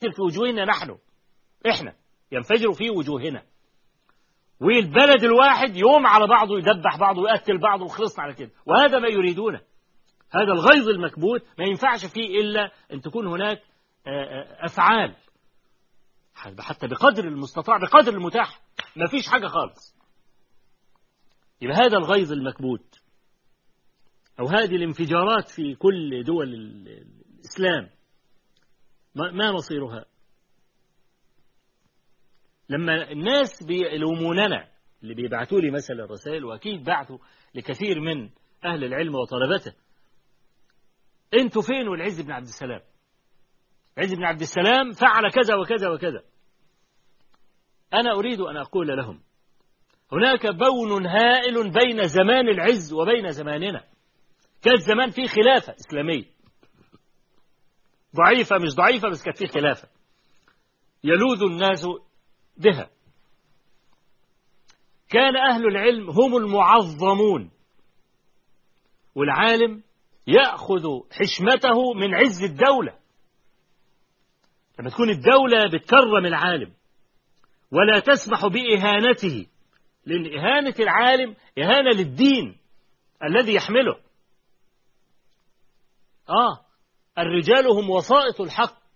في وجوهنا نحن احنا ينفجر في وجوهنا والبلد الواحد يوم على بعضه يدبح بعضه ويقتل بعضه وخلصنا على كده وهذا ما يريدونه هذا الغيظ المكبوت ما ينفعش فيه إلا أن تكون هناك أفعال حتى بقدر المستطاع بقدر المتاح ما فيش حاجة خالص يبقى هذا الغيظ المكبوت أو هذه الانفجارات في كل دول الإسلام ما مصيرها لما الناس بيلوموننا اللي بيبعتوا لي مثلا الرسائل وأكيد بعتوا لكثير من أهل العلم وطلبته انتوا فين والعز بن عبد السلام عز بن عبد السلام فعل كذا وكذا وكذا أنا أريد أن أقول لهم هناك بون هائل بين زمان العز وبين زماننا كان زمان فيه خلافة إسلامية ضعيفة مش ضعيفة بس كانت فيه خلافة يلوذ الناس بها كان أهل العلم هم المعظمون والعالم يأخذ حشمته من عز الدولة لما تكون الدولة بتكرم العالم ولا تسمح بإهانته لأن إهانة العالم إهانة للدين الذي يحمله آه الرجال هم وسائط الحق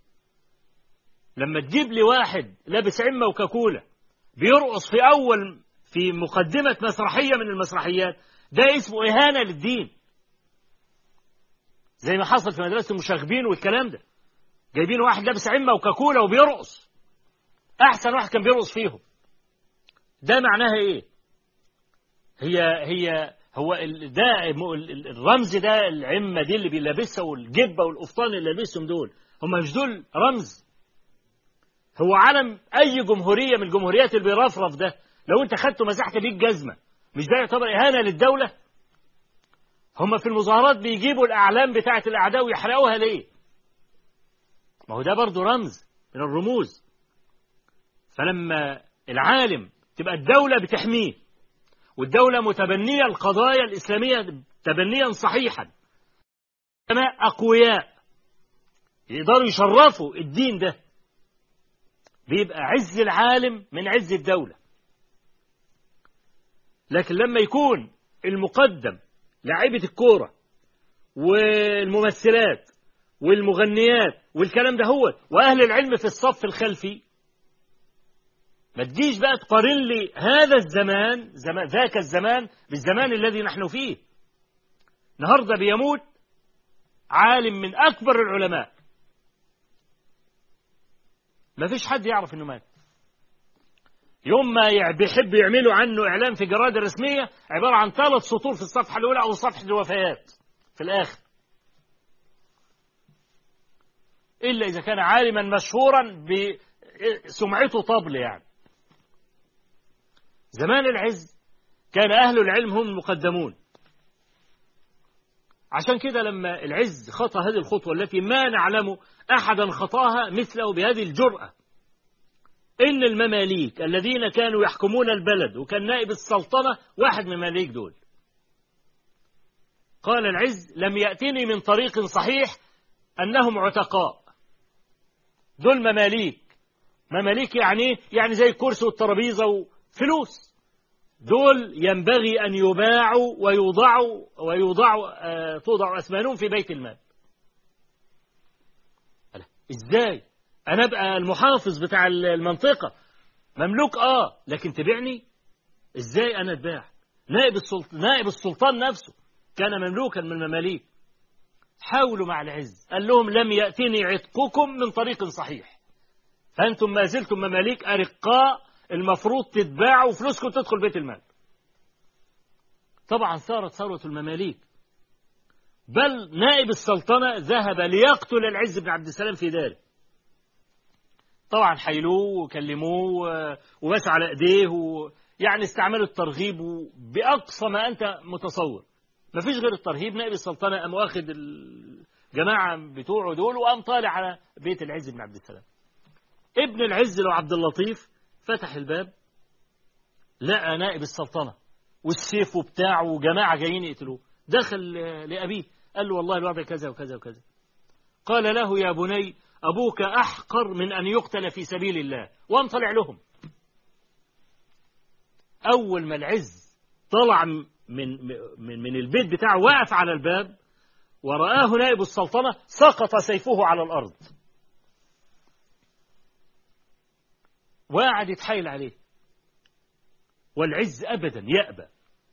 لما تجيب لي واحد لابس عمة وكاكولا بيرقص في أول في مقدمة مسرحية من المسرحيات ده اسمه إهانة للدين زي ما حصل في مدرسة المشاغبين والكلام ده جايبين واحد لابس عمة وكاكولا وبيرقص أحسن واحد كان بيرقص فيهم ده معناها إيه هي هي هو ده الرمز ده العمة دي اللي بيلبسها والجبة والقفطان اللي لابسهم دول هم مش دول رمز هو علم أي جمهورية من الجمهوريات اللي بيرفرف ده لو أنت خدته مسحت بيه الجزمة مش ده يعتبر إهانة للدولة هم في المظاهرات بيجيبوا الأعلام بتاعة الأعداء ويحرقوها ليه ما هو ده برضه رمز من الرموز فلما العالم تبقى الدولة بتحميه والدولة متبنية القضايا الإسلامية تبنيا صحيحا أقوياء يقدروا يشرفوا الدين ده بيبقى عز العالم من عز الدولة لكن لما يكون المقدم لاعيبة الكورة والممثلات والمغنيات والكلام ده هو وأهل العلم في الصف الخلفي ما تجيش بقى تقارن لي هذا الزمان زمان ذاك الزمان بالزمان الذي نحن فيه النهارده بيموت عالم من أكبر العلماء ما فيش حد يعرف انه مات يوم ما بيحب يعملوا عنه اعلان في جرائد رسميه عباره عن ثلاث سطور في الصفحه الاولى او صفحه الوفيات في الاخر الا اذا كان عالما مشهورا بسمعته طبل يعني زمان العز كان اهل العلم هم المقدمون عشان كده لما العز خطى هذه الخطوه التي ما نعلم احدا خطاها مثله بهذه الجراه إن المماليك الذين كانوا يحكمون البلد وكان نائب السلطنة واحد من المماليك دول قال العز لم يأتني من طريق صحيح أنهم عتقاء دول مماليك مماليك يعني يعني زي الكرسي والترابيزة وفلوس دول ينبغي أن يباعوا ويوضعوا ويوضعوا آه توضع أثمانهم في بيت المال إزاي أنا أبقى المحافظ بتاع المنطقة مملوك آه لكن تبيعني إزاي أنا أتباع نائب السلطان نائب السلطان نفسه كان مملوكا من المماليك حاولوا مع العز قال لهم لم يأتني عتقكم من طريق صحيح فأنتم ما زلتم مماليك أرقاء المفروض تتباعوا وفلوسكم تدخل بيت المال طبعا ثارت ثروة المماليك بل نائب السلطنة ذهب ليقتل العز بن عبد السلام في داره طبعا حيلوه وكلموه وبس على ايديه يعني استعملوا الترغيب باقصى ما انت متصور ما فيش غير الترهيب نائب السلطنه قام واخد الجماعه بتوعه دول وقام طالع على بيت العز بن عبد السلام ابن العز لو عبد اللطيف فتح الباب لقى نائب السلطنه والسيف بتاعه وجماعه جايين يقتلوه دخل لابيه قال له والله الوضع كذا وكذا وكذا قال له يا بني أبوك أحقر من أن يقتل في سبيل الله وقام طلع لهم أول ما العز طلع من من من البيت بتاعه وقف على الباب ورآه نائب السلطنة سقط سيفه على الأرض وقعد يتحايل عليه والعز أبدا يأبى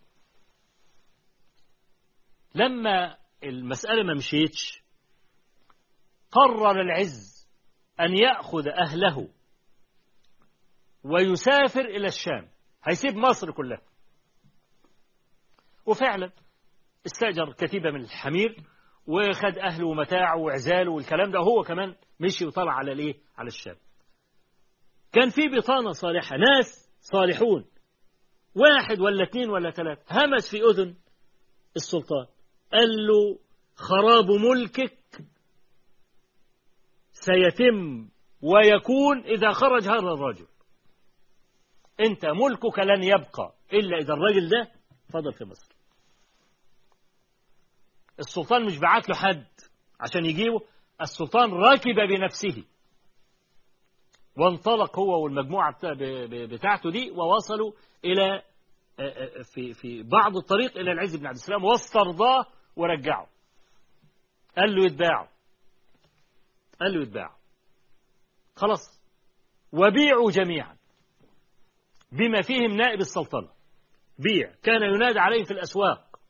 لما المسألة ما مشيتش قرر العز أن يأخذ أهله ويسافر إلى الشام هيسيب مصر كلها وفعلا استأجر كتيبة من الحمير وخد أهله ومتاعه وعزاله والكلام ده وهو كمان مشي وطلع على الإيه؟ على الشام كان في بطانة صالحة ناس صالحون واحد ولا اثنين ولا ثلاثة همس في أذن السلطان قال له خراب ملكك سيتم ويكون إذا خرج هذا الرجل أنت ملكك لن يبقى إلا إذا الرجل ده فضل في مصر السلطان مش بعت له حد عشان يجيبه السلطان ركب بنفسه وانطلق هو والمجموعة بتاعته دي ووصلوا إلى في في بعض الطريق إلى العز بن عبد السلام واسترضاه ورجعه قال له يتباعوا قال له يتباعوا خلاص وبيعوا جميعا بما فيهم نائب السلطنة بيع كان ينادى عليه في الأسواق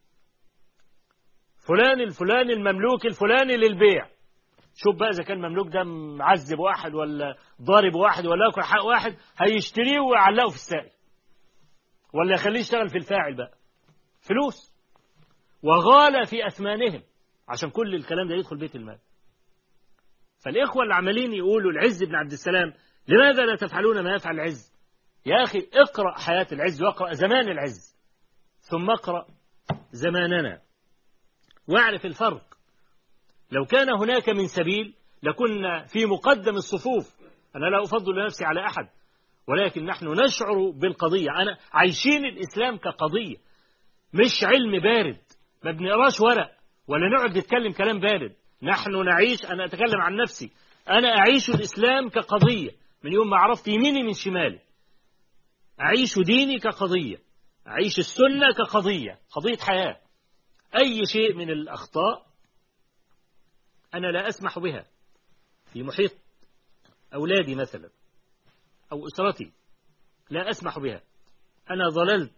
فلان الفلاني المملوك الفلاني للبيع شوف بقى إذا كان المملوك ده معذب واحد ولا ضارب واحد ولا ياكل حق واحد هيشتريه ويعلقه في السائل ولا يخليه يشتغل في الفاعل بقى فلوس وغال في أثمانهم عشان كل الكلام ده يدخل بيت المال فالإخوة اللي عمالين يقولوا العز بن عبد السلام لماذا لا تفعلون ما يفعل العز يا أخي اقرأ حياة العز واقرأ زمان العز ثم اقرأ زماننا واعرف الفرق لو كان هناك من سبيل لكنا في مقدم الصفوف أنا لا أفضل نفسي على أحد ولكن نحن نشعر بالقضية أنا عايشين الإسلام كقضية مش علم بارد ما بنقراش ورق ولا نقعد نتكلم كلام بارد نحن نعيش أنا أتكلم عن نفسي أنا أعيش الإسلام كقضية من يوم ما عرفت يميني من شمالي أعيش ديني كقضية أعيش السنة كقضية قضية حياة أي شيء من الأخطاء أنا لا أسمح بها في محيط أولادي مثلا أو أسرتي لا أسمح بها أنا ظللت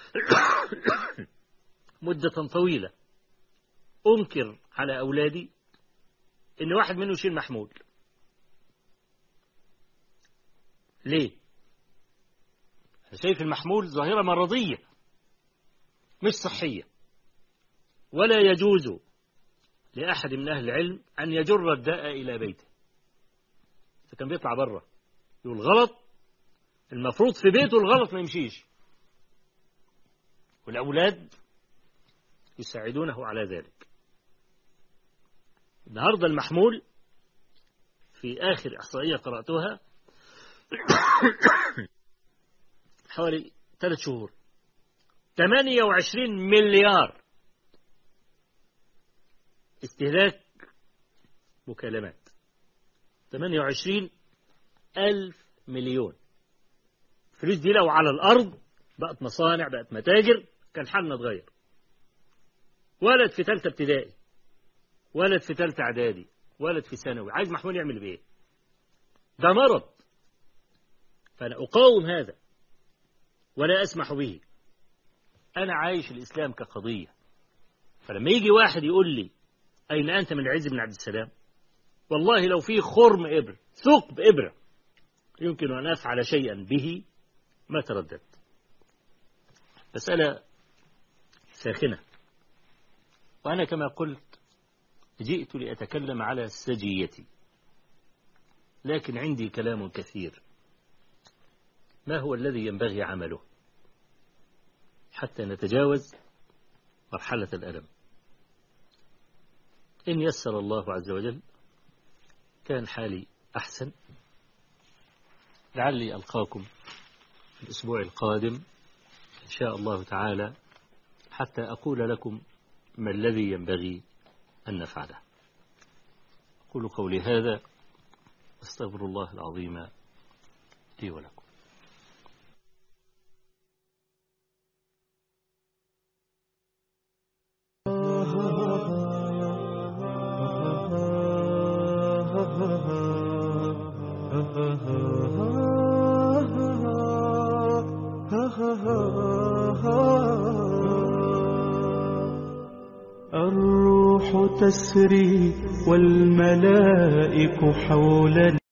مدة طويلة أنكر على أولادي إن واحد منه يشيل محمول ليه؟ أنا شايف المحمول ظاهرة مرضية مش صحية ولا يجوز لأحد من أهل العلم أن يجر الداء إلى بيته فكان بيطلع بره يقول غلط المفروض في بيته الغلط ما يمشيش والأولاد يساعدونه على ذلك النهاردة المحمول في آخر إحصائية قرأتها حوالي ثلاث شهور 28 مليار استهلاك مكالمات 28 ألف مليون فلوس دي لو على الأرض بقت مصانع بقت متاجر كان حالنا اتغير ولد في ثالثة ابتدائي ولد في ثالثة إعدادي ولد في ثانوي عايز محمول يعمل بإيه؟ ده مرض فأنا أقاوم هذا ولا أسمح به أنا عايش الإسلام كقضية فلما يجي واحد يقول لي أين أنت من العز بن عبد السلام والله لو في خرم إبر ثقب إبرة يمكن أن أفعل شيئا به ما ترددت مسألة ساخنة وأنا كما قلت جئت لأتكلم على سجيتي لكن عندي كلام كثير ما هو الذي ينبغي عمله حتى نتجاوز مرحلة الألم إن يسر الله عز وجل كان حالي أحسن لعلي ألقاكم في الأسبوع القادم إن شاء الله تعالى حتى أقول لكم ما الذي ينبغي أن نفعله أقول قولي هذا أستغفر الله العظيم لي ولكم الروح تسري والملائك حولنا